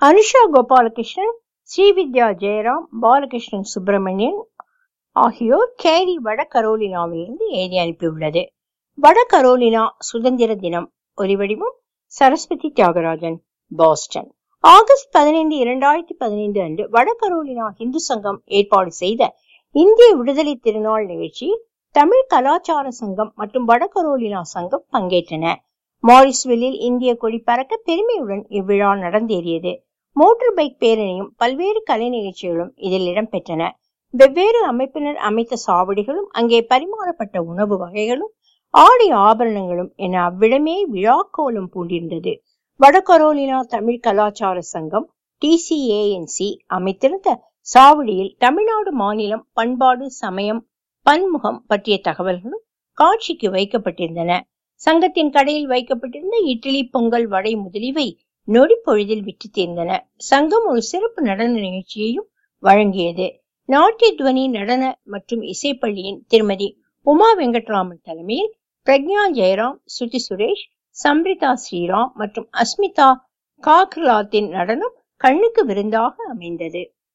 அனுஷா கோபாலகிருஷ்ணன் ஸ்ரீவித்யா ஜெயராம் பாலகிருஷ்ணன் சுப்பிரமணியன் ஆகியோர் கேரி வட கரோலினாவிலிருந்து எழுதி அனுப்பியுள்ளது வட கரோலினா சுதந்திர தினம் ஒலிவடிவம் சரஸ்வதி தியாகராஜன் பாஸ்டன் ஆகஸ்ட் பதினைந்து இரண்டாயிரத்தி பதினைந்து அன்று வட கரோலினா இந்து சங்கம் ஏற்பாடு செய்த இந்திய விடுதலை திருநாள் நிகழ்ச்சியில் தமிழ் கலாச்சார சங்கம் மற்றும் வட கரோலினா சங்கம் பங்கேற்றன மாரிஸ்வெல்லில் இந்திய கொடி பறக்க பெருமையுடன் இவ்விழா நடந்தேறியது மோட்டார் பைக் பேரணியும் பல்வேறு கலை நிகழ்ச்சிகளும் இதில் இடம்பெற்றன வெவ்வேறு அமைப்பினர் அமைத்த சாவடிகளும் அங்கே பரிமாறப்பட்ட உணவு வகைகளும் ஆடை ஆபரணங்களும் என அவ்விடமே விழாக்கோலம் பூண்டிருந்தது வடகரோலினா தமிழ் கலாச்சார சங்கம் டிசிஏஎன்சி அமைத்திருந்த சாவடியில் தமிழ்நாடு மாநிலம் பண்பாடு சமயம் பன்முகம் பற்றிய தகவல்களும் காட்சிக்கு வைக்கப்பட்டிருந்தன சங்கத்தின் கடையில் வைக்கப்பட்டிருந்த இட்லி பொங்கல் வடை முதலியவை நொடி பொழுதில் விற்று தீர்ந்தன சங்கம் ஒரு சிறப்பு நடன நிகழ்ச்சியையும் வழங்கியது நாட்டிய துவனி நடன மற்றும் இசைப்பள்ளியின் திருமதி உமா வெங்கட்ராமன் தலைமையில் பிரக்ஞா ஜெயராம் சுதி சுரேஷ் சம்ரிதா ஸ்ரீராம் மற்றும் அஸ்மிதா காக்லாத்தின் நடனம் கண்ணுக்கு விருந்தாக அமைந்தது